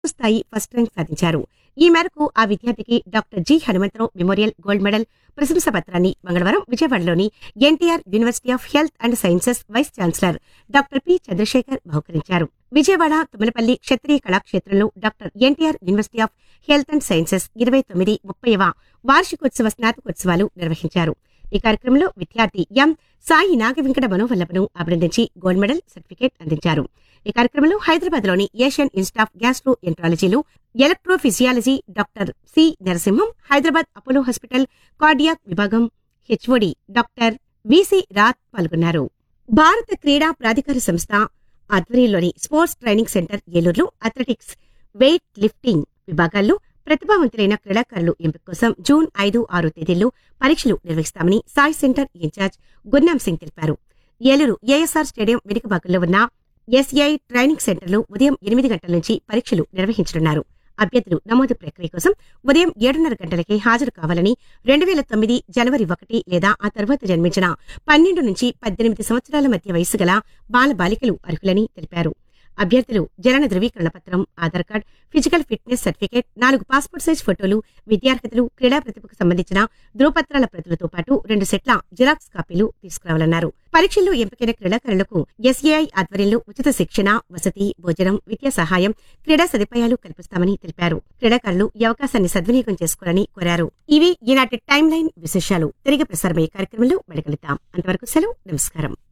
స్థాయి first rank సాధించారు ఈ మేరకు ఆ విద్యార్థికి doctor G Hanumantharao memorial gold medal ప్రశంసా పత్రాన్ని మంగళవారం విజయవాడలోని NTR university of health and sciences vice chancellor doctor P Chandrasekhar బహుకరించారు విజయవాడ తుమ్మలపల్లి క్షత్రియ కళాక్షేత్రంలో doctor NTR university of health and sciences ఇరవై తొమ్మిది ముప్పైవ వార్షికోత్సవ స్నాతకోత్సవాలు నిర్వహించారు ఈ కార్యక్రమంలో విద్యార్థి ఎం సాయి నాగవెంకట మనోవల్లభను అభినందించి గోల్డ్ మెడల్ సర్టిఫికేట్ అందించారు ఈ కార్యక్రమంలో హైదరాబాద్ లోని ఏషియన్ ఇన్స్టిట్యూట్ ఆఫ్ గ్యాస్ట్రో ఎంట్రాలజీలో electrophysiology doctor C Narasimham Hyderabad Apollo hospital cardiac విభాగం హెచ్ఓడి డాక్టర్ విసి రాత్ పాల్గొన్నారు భారత క్రీడా ప్రాధికార సంస్థ ఆధ్వర్యంలోని స్పోర్ట్స్ ట్రైనింగ్ సెంటర్ ఏలూరులో అథ్లెటిక్స్ వెయిట్ లిఫ్టింగ్ విభాగాల్లో ప్రతిభావంతులైన క్రీడాకారులు ఎంపిక కోసం జూన్ ఐదు ఆరు తేదీల్లో పరీక్షలు నిర్వహిస్తామని సాయి సెంటర్ ఇన్ఛార్జ్ గుర్నాం సింగ్ తెలిపారు ఏలూరు ఏఎస్ఆర్ స్టేడియం వెనుక భాగంలో ఉన్న ఎస్ఐ ట్రైనింగ్ సెంటర్లో ఉదయం ఎనిమిది గంటల నుంచి పరీక్షలు నిర్వహించనున్నారు అభ్యర్థులు నమోదు ప్రక్రియ కోసం ఉదయం ఏడున్నర గంటలకే హాజరు కావాలని రెండు వేల తొమ్మిది జనవరి ఒకటి లేదా ఆ తర్వాత జన్మించిన పన్నెండు నుంచి పద్దెనిమిది సంవత్సరాల మధ్య వయసు గల బాల బాలికలు అర్హులని తెలిపారు అభ్యర్థులు జనన ధృవీకరణ పత్రం Aadhaar card physical fitness certificate నాలుగు పాస్పోర్ట్ సైజ్ ఫోటోలు విద్యార్హతలు క్రీడా ప్రతిభకు సంబంధించిన ధృవపత్రాల ప్రతులతో పాటు రెండు సెట్ల జిరాక్స్ కాపీలు తీసుకురావాలన్నారు పరీక్షల్లో ఎంపికైన క్రీడాకారులకు ఎస్ఏఐ ఆధ్వర్యంలో ఉచిత శిక్షణ వసతి భోజనం విద్యా సహాయం క్రీడా సదుపాయాలు కల్పిస్తామని తెలిపారు క్రీడాకారులు ఈ అవకాశాన్ని సద్వినియోగం చేసుకోవాలని కోరారు ఇవి ఈనాటి టైమ్ లైన్ విశేషాలు తిరిగి ప్రసారమయ్యే కార్యక్రమంలో వెడగలుగుతాం అంతవరకు సెలవు నమస్కారం